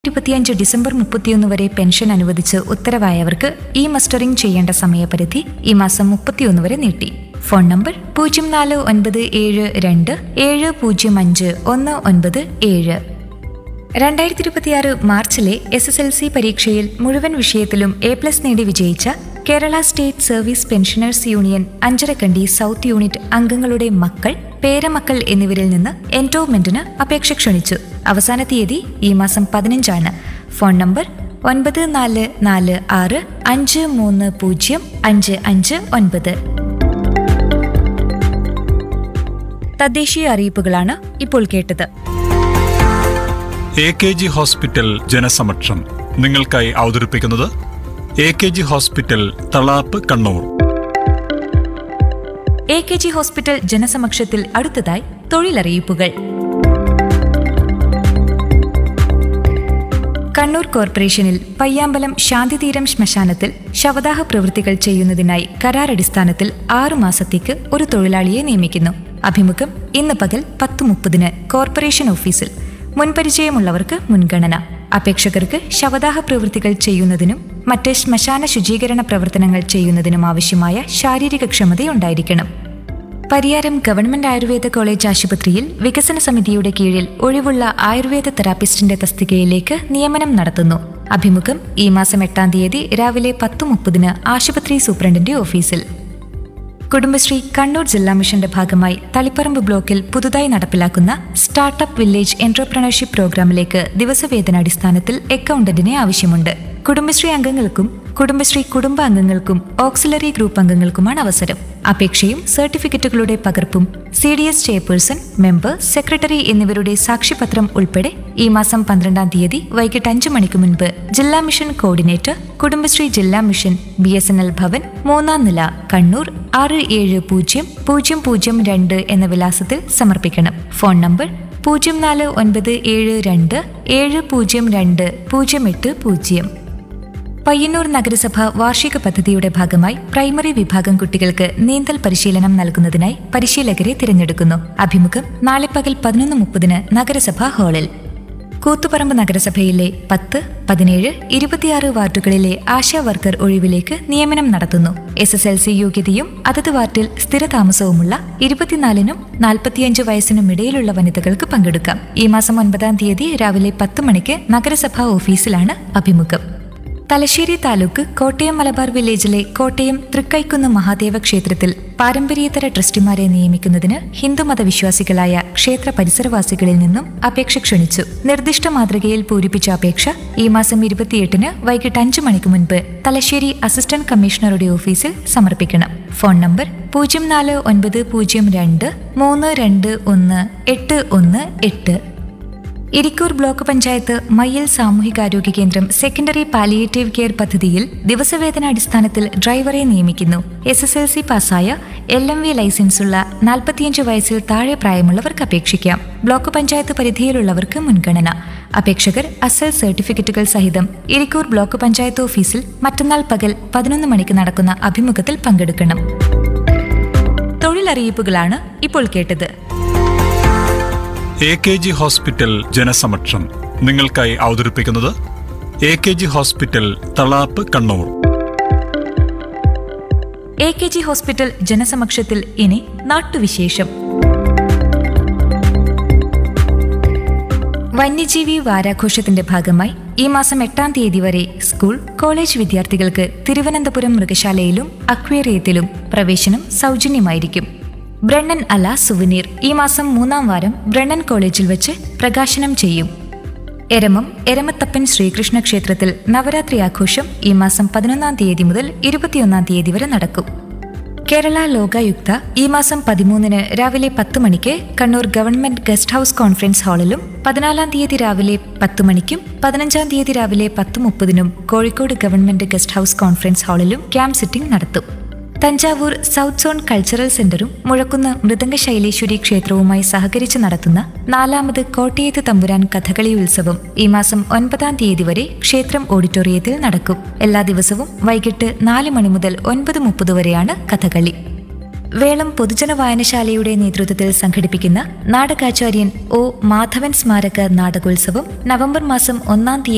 ഇരുപത്തിയഞ്ച് ഡിസംബർ മുപ്പത്തിയൊന്ന് വരെ പെൻഷൻ അനുവദിച്ച് ഉത്തരവായവർക്ക് ഈ മസ്റ്ററിംഗ് ചെയ്യേണ്ട സമയപരിധി ഈ മാസം മുപ്പത്തിയൊന്ന് വരെ നീട്ടി ഫോൺ നമ്പർ പൂജ്യം നാല് ഒൻപത് ഏഴ് രണ്ട് ഏഴ് പൂജ്യം അഞ്ച് ഒന്ന് ഒൻപത് ഏഴ് രണ്ടായിരത്തി ഇരുപത്തിയാറ് മാർച്ചിലെ എസ് എസ് എൽ സി പരീക്ഷയിൽ മുഴുവൻ വിഷയത്തിലും എ പ്ലസ് നേടി വിജയിച്ച Kerala state service pensioners union Anjarakandy south unit അംഗങ്ങളുടെ മക്കൾ പേരമക്കൾ എന്നിവരിൽ നിന്ന് എൻറോവ്മെന്റിന് അപേക്ഷ ക്ഷണിച്ചു അവസാന തീയതി ഈ മാസം പതിനഞ്ചാണ് ഫോൺ നമ്പർ ഒൻപത് നാല് നാല് ആറ് അഞ്ച് മൂന്ന് പൂജ്യം അഞ്ച് അഞ്ച് ഒൻപത് തദ്ദേശീയ അറിയിപ്പുകളാണ് ഇപ്പോൾ കേട്ടത് എ കെ ജി ഹോസ്പിറ്റൽ ജനസമക്ഷം നിങ്ങൾക്കായി അവതരിപ്പിക്കുന്നത് A K G hospital Thalap Kannur A K G hospital ജനസമക്ഷത്തിൽ അടുത്തതായി തൊഴിലറിയിപ്പുകൾ കണ്ണൂർ കോർപ്പറേഷനിൽ പയ്യാമ്പലം ശാന്തിതീരം ശ്മശാനത്തിൽ ശവദാഹ പ്രവൃത്തികൾ ചെയ്യുന്നതിനായി കരാറടിസ്ഥാനത്തിൽ ആറു മാസത്തേക്ക് ഒരു തൊഴിലാളിയെ നിയമിക്കുന്നു അഭിമുഖം ഇന്ന് പകൽ പത്ത് മുപ്പതിന് കോർപ്പറേഷൻ ഓഫീസിൽ മുൻപരിചയമുള്ളവർക്ക് മുൻഗണന അപേക്ഷകർക്ക് ശവദാഹ പ്രവൃത്തികൾ ചെയ്യുന്നതിനും മറ്റ് ശ്മശാന ശുചീകരണ പ്രവർത്തനങ്ങൾ ചെയ്യുന്നതിനും ആവശ്യമായ ശാരീരിക ക്ഷമതയുണ്ടായിരിക്കണം പരിയാരം ഗവൺമെന്റ് ആയുർവേദ കോളേജ് ആശുപത്രിയിൽ വികസന സമിതിയുടെ കീഴിൽ ഒഴിവുള്ള ആയുർവേദ തെറാപ്പിസ്റ്റിന്റെ തസ്തികയിലേക്ക് നിയമനം നടത്തുന്നു അഭിമുഖം ഈ മാസം എട്ടാം തീയതി രാവിലെ പത്ത് മുപ്പതിന് ആശുപത്രി സൂപ്രണ്ടിന്റെ ഓഫീസിൽ കുടുംബശ്രീ കണ്ണൂർ ജില്ലാ മിഷന്റെ ഭാഗമായി തളിപ്പറമ്പ് ബ്ലോക്കിൽ പുതുതായി നടപ്പിലാക്കുന്ന സ്റ്റാർട്ടപ്പ് വില്ലേജ് എന്റർപ്രണർഷിപ്പ് പ്രോഗ്രാമിലേക്ക് ദിവസവേതനാടിസ്ഥാനത്തിൽ അക്കൗണ്ടന്റിനെ ആവശ്യമുണ്ട് കുടുംബശ്രീ അംഗങ്ങൾക്കും കുടുംബശ്രീ കുടുംബ അംഗങ്ങൾക്കും ഓക്സിലറി ഗ്രൂപ്പ് അംഗങ്ങൾക്കുമാണ് അവസരം അപേക്ഷയും സർട്ടിഫിക്കറ്റുകളുടെ പകർപ്പും C D S chairperson member secretary എന്നിവരുടെ സാക്ഷ്യപത്രം ഉൾപ്പെടെ ഈ മാസം പന്ത്രണ്ടാം തീയതി വൈകിട്ട് അഞ്ചു മണിക്ക് മുൻപ് ജില്ലാ മിഷൻ കോർഡിനേറ്റർ കുടുംബശ്രീ ജില്ലാ mission B S N L Bhavan മൂന്നാം നില കണ്ണൂർ ആറ് ഏഴ് പൂജ്യം പൂജ്യം പൂജ്യം രണ്ട് എന്ന വിലാസത്തിൽ സമർപ്പിക്കണം ഫോൺ നമ്പർ പൂജ്യം നാല് ഒൻപത് ഏഴ് രണ്ട് ഏഴ് പൂജ്യം രണ്ട് പൂജ്യം എട്ട് പൂജ്യം പയ്യന്നൂർ നഗരസഭ വാർഷിക പദ്ധതിയുടെ ഭാഗമായി പ്രൈമറി വിഭാഗം കുട്ടികൾക്ക് നീന്തൽ പരിശീലനം നൽകുന്നതിനായി പരിശീലകരെ തിരഞ്ഞെടുക്കുന്നു അഭിമുഖം നാളെ പകൽ പതിനൊന്ന് മുപ്പതിന് നഗരസഭാ ഹാളിൽ കൂത്തുപറമ്പ് നഗരസഭയിലെ പത്ത് പതിനേഴ് ഇരുപത്തിയാറ് വാർഡുകളിലെ ആശാ വർക്കർ ഒഴിവിലേക്ക് നിയമനം നടത്തുന്നു എസ് എസ് എൽ സി യോഗ്യതയും അതത് വാർഡിൽ സ്ഥിരതാമസവുമുള്ള ഇരുപത്തിനാലിനും നാൽപ്പത്തിയഞ്ച് വയസ്സിനും ഇടയിലുള്ള വനിതകൾക്ക് പങ്കെടുക്കാം ഈ മാസം ഒൻപതാം തീയതി രാവിലെ പത്ത് മണിക്ക് നഗരസഭാ ഓഫീസിലാണ് അഭിമുഖം തലശ്ശേരി താലൂക്ക് കോട്ടയം മലബാർ വില്ലേജിലെ കോട്ടയം തൃക്കൈക്കുന്ന് മഹാദേവ ക്ഷേത്രത്തിൽ പാരമ്പര്യേതര ട്രസ്റ്റിമാരെ നിയമിക്കുന്നതിന് ഹിന്ദുമത വിശ്വാസികളായ ക്ഷേത്ര പരിസരവാസികളിൽ നിന്നും അപേക്ഷ ക്ഷണിച്ചു നിർദ്ദിഷ്ട മാതൃകയിൽ പൂരിപ്പിച്ച അപേക്ഷ ഈ മാസം ഇരുപത്തിയെട്ടിന് വൈകിട്ട് അഞ്ചു മണിക്ക് മുൻപ് തലശ്ശേരി അസിസ്റ്റന്റ് കമ്മീഷണറുടെ ഓഫീസിൽ സമർപ്പിക്കണം ഫോൺ നമ്പർ പൂജ്യം നാല് ഒൻപത് പൂജ്യം രണ്ട് മൂന്ന് രണ്ട് ഒന്ന് എട്ട് ഒന്ന് എട്ട് ഇരിക്കൂർ ബ്ലോക്ക് പഞ്ചായത്ത് മയ്യൽ സാമൂഹികാരോഗ്യ കേന്ദ്രം സെക്കൻഡറി പാലിയേറ്റീവ് കെയർ പദ്ധതിയിൽ ദിവസവേതനാടിസ്ഥാനത്തിൽ ഡ്രൈവറെ നിയമിക്കുന്നു എസ് എസ് എൽ സി പാസ്സായ എൽ എം വി ലൈസൻസുള്ള നാൽപ്പത്തിയഞ്ച് വയസ്സിൽ താഴെ പ്രായമുള്ളവർക്ക് അപേക്ഷിക്കാം ബ്ലോക്ക് പഞ്ചായത്ത് പരിധിയിലുള്ളവർക്ക് മുൻഗണന അപേക്ഷകർ അസൽ സർട്ടിഫിക്കറ്റുകൾ സഹിതം ഇരിക്കൂർ ബ്ലോക്ക് പഞ്ചായത്ത് ഓഫീസിൽ മറ്റന്നാൾ പകൽ പതിനൊന്ന് മണിക്ക് നടക്കുന്ന അഭിമുഖത്തിൽ പങ്കെടുക്കണം തൊഴിലറിയിപ്പുകളാണ് ഇപ്പോൾ കേട്ടത് എ കെ ജി ഹോസ്പിറ്റൽ ജനസമക്ഷം നിങ്ങൾക്കായി അവതരിപ്പിക്കുന്നത് A K G hospital Thalap Kannur A K G hospital ജനസമക്ഷത്തിൽ ഇനി നാട്ടുവിശേഷം വന്യജീവി വാരാഘോഷത്തിന്റെ ഭാഗമായി ഈ മാസം എട്ടാം തീയതി വരെ സ്കൂൾ കോളേജ് വിദ്യാർത്ഥികൾക്ക് തിരുവനന്തപുരം മൃഗശാലയിലും അക്വേറിയത്തിലും പ്രവേശനം സൗജന്യമായിരിക്കും ബ്രണ്ണൻ അല സുവനീർ ഈ മാസം മൂന്നാം വാരം ബ്രണ്ണൻ കോളേജിൽ വെച്ച് പ്രകാശനം ചെയ്യും എരമം എരമത്തപ്പൻ ശ്രീകൃഷ്ണ ക്ഷേത്രത്തിൽ നവരാത്രി ആഘോഷം ഈ മാസം പതിനൊന്നാം തീയതി മുതൽ ഇരുപത്തിയൊന്നാം തീയതി വരെ നടക്കും കേരള ലോകായുക്ത ഈ മാസം പതിമൂന്നിന് രാവിലെ പത്ത് മണിക്ക് Kannur government guest house conference ഹാളിലും പതിനാലാം തീയതി രാവിലെ പത്ത് മണിക്കും പതിനഞ്ചാം തീയതി രാവിലെ പത്ത് മുപ്പതിനും Kozhikode government guest house conference ഹാളിലും ക്യാമ്പ് സിറ്റിംഗ് നടത്തും തഞ്ചാവൂർ സൗത്ത് സോൺ കൾച്ചറൽ സെന്ററും മുഴക്കുന്ന് മൃദംഗ ശൈലേശ്വരി ക്ഷേത്രവുമായി സഹകരിച്ച് നടത്തുന്ന നാലാമത് കോട്ടയത്ത് തമ്പുരാൻ കഥകളി ഉത്സവം ഈ മാസം ഒൻപതാം തീയതി വരെ ക്ഷേത്രം ഓഡിറ്റോറിയത്തിൽ നടക്കും എല്ലാ ദിവസവും വൈകിട്ട് നാല് മണി മുതൽ ഒൻപത് മുപ്പത് വരെയാണ് കഥകളി വേളം പൊതുജന വായനശാലയുടെ നേതൃത്വത്തിൽ സംഘടിപ്പിക്കുന്ന നാടകാചാര്യൻ ഒ മാധവൻ സ്മാരക നാടകോത്സവം നവംബർ മാസം ഒന്നാം തീയതി